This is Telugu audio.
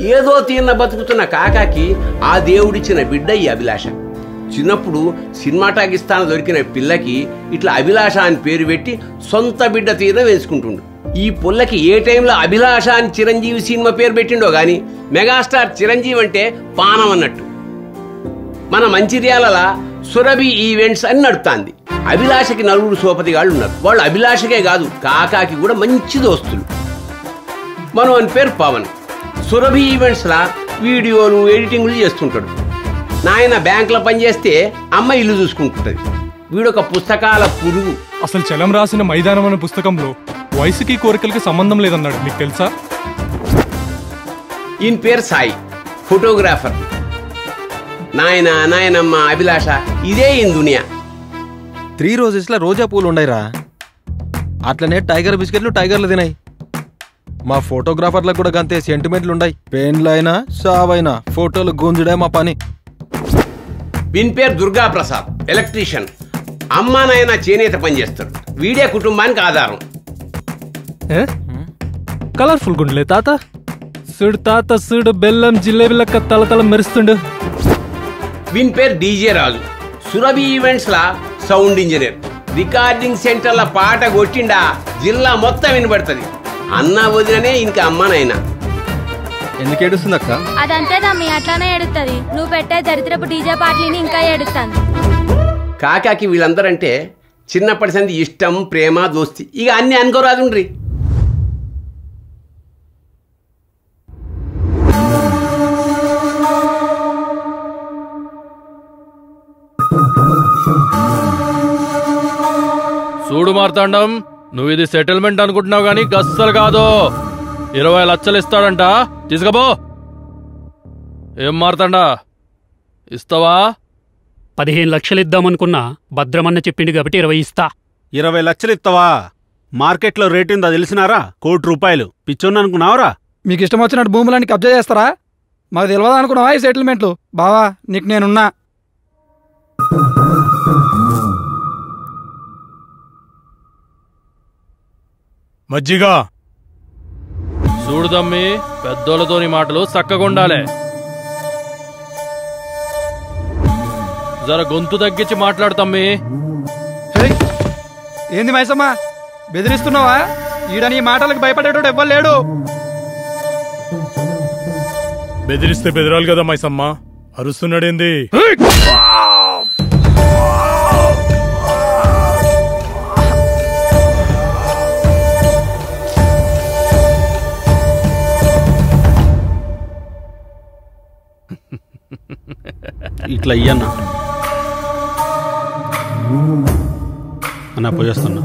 ఏదో తీర్న బతుకుతున్న కాకాకి ఆ దేవుడిచ్చిన బిడ్డ ఈ అభిలాష చిన్నప్పుడు సినిమాటాకిస్తాన దొరికిన పిల్లకి ఇట్లా అభిలాష అని పేరు పెట్టి సొంత బిడ్డ తీర వేసుకుంటుండు ఈ పుల్లకి ఏ టైంలో అభిలాష అని చిరంజీవి సినిమా పేరు పెట్టిండో గాని మెగాస్టార్ చిరంజీవి అంటే పానం అన్నట్టు మన మంచిర్యాల సురభి ఈవెంట్స్ అని నడుపుతాంది అభిలాషకి నలుగురు సోపతిగాళ్ళు ఉన్నారు వాళ్ళు అభిలాషకే కాదు కాకాకి కూడా మంచి దోస్తులు మనం అని పేరు పవన్ సురభి ఈవెంట్స్ లా వీడియోలు ఎడిటింగ్లు చేస్తుంటాడు నాయన బ్యాంకులో పనిచేస్తే అమ్మ ఇల్లు చూసుకుంటుంటది వీడొక పుస్తకాల పురుగు అసలు చలం రాసిన మైదానం అనే పుస్తకంలో వయసుకి కోరికలకి సంబంధం లేదన్నాడు మీకు తెలుసా ఈయన పేరు సాయి ఫోటోగ్రాఫర్ నాయన నాయనమ్మ అభిలాష ఇదే ఈయన దునియా త్రీ రోజెస్లో రోజా పూలు ఉండయిరా అట్లనే టైగర్ బిస్కెట్లు టైగర్లు తినాయి మా ఫోటోగ్రాఫర్లకు కూడా గంతే సెంటిమెంట్లు ఉండయి పెయిన్లైనా సావైనా ఫోటోలు గుంజుడే మా పని వీని పేరు దుర్గా ప్రసాద్ ఎలక్ట్రీషియన్ అమ్మ నాయన చేనేత పనిచేస్తాడు వీడే కుటుంబానికి ఆధారం కలర్ఫుల్ గుండలే తాత సుడు తాత సుడు బెల్లం జిలేబీ లెక్క తలతల మెరుస్తుండు వీని పేరు డీజే రాజు సురభి ఈవెంట్స్ లా సౌండ్ ఇంజనీర్ రికార్డింగ్ సెంటర్ల పాట కొట్టిండా జిల్లా మొత్తం వినబడుతుంది అన్న వదిననే ఇంకా అమ్మనైనా ఎందుకు ఏడుస్తుంది అక్క అదంతే తమ్మి అట్లానే ఎడుతుంది నువ్వు పెట్టే దరిద్రపు డీజే పాటలిని ఇంకా ఎడుతాను కాకాకి వీళ్ళందరంటే చిన్నప్పటి సంది ఇష్టం ప్రేమ దోస్తి ఇక అన్ని అనుకోరాదుండ్రి చూడు మార్తాండం నువ్వు ఇది సెటిల్మెంట్ అనుకుంటున్నావు గానీ గస్సలు కాదు ఇరవై లక్షలు ఇస్తాడంట తీసుకపో ఏం మార్తాండా ఇస్తావా పదిహేను లక్షలు ఇద్దామనుకున్నా భద్రమన్న చెప్పిండు కాబట్టి ఇరవై ఇస్తా ఇరవై లక్షలు ఇస్తావా మార్కెట్లో రేట్ ఉందా తెలిసినారా కోటి రూపాయలు పిచ్చోன்னு అనుకున్నావురా మీకు ఇష్టం వచ్చినట్టు భూములన్నీ కబ్జా చేస్తారా మాకు తెలియదు అనుకున్నావా ఈ సెటిల్మెంట్లు బావా నీకు నేనున్నా మజ్జిగా చూడు తమ్మి పెద్దోళ్ళతోని మాటలు చక్కగుండాలే జర గొంతు తగ్గించి మాట్లాడు తమ్మి హేయ్, ఏంది మైసమ్మ బెదిరిస్తున్నావా ఈడ నీ మాటలకు భయపడేటోడు ఎవ్వరు లేడు బెదిరిస్తే బెదరాలి కదా మైసమ్మ అరుస్తున్నాడేంది ఇట్లా ఇయ్యన్నా అన్న పోయేస్తున్నా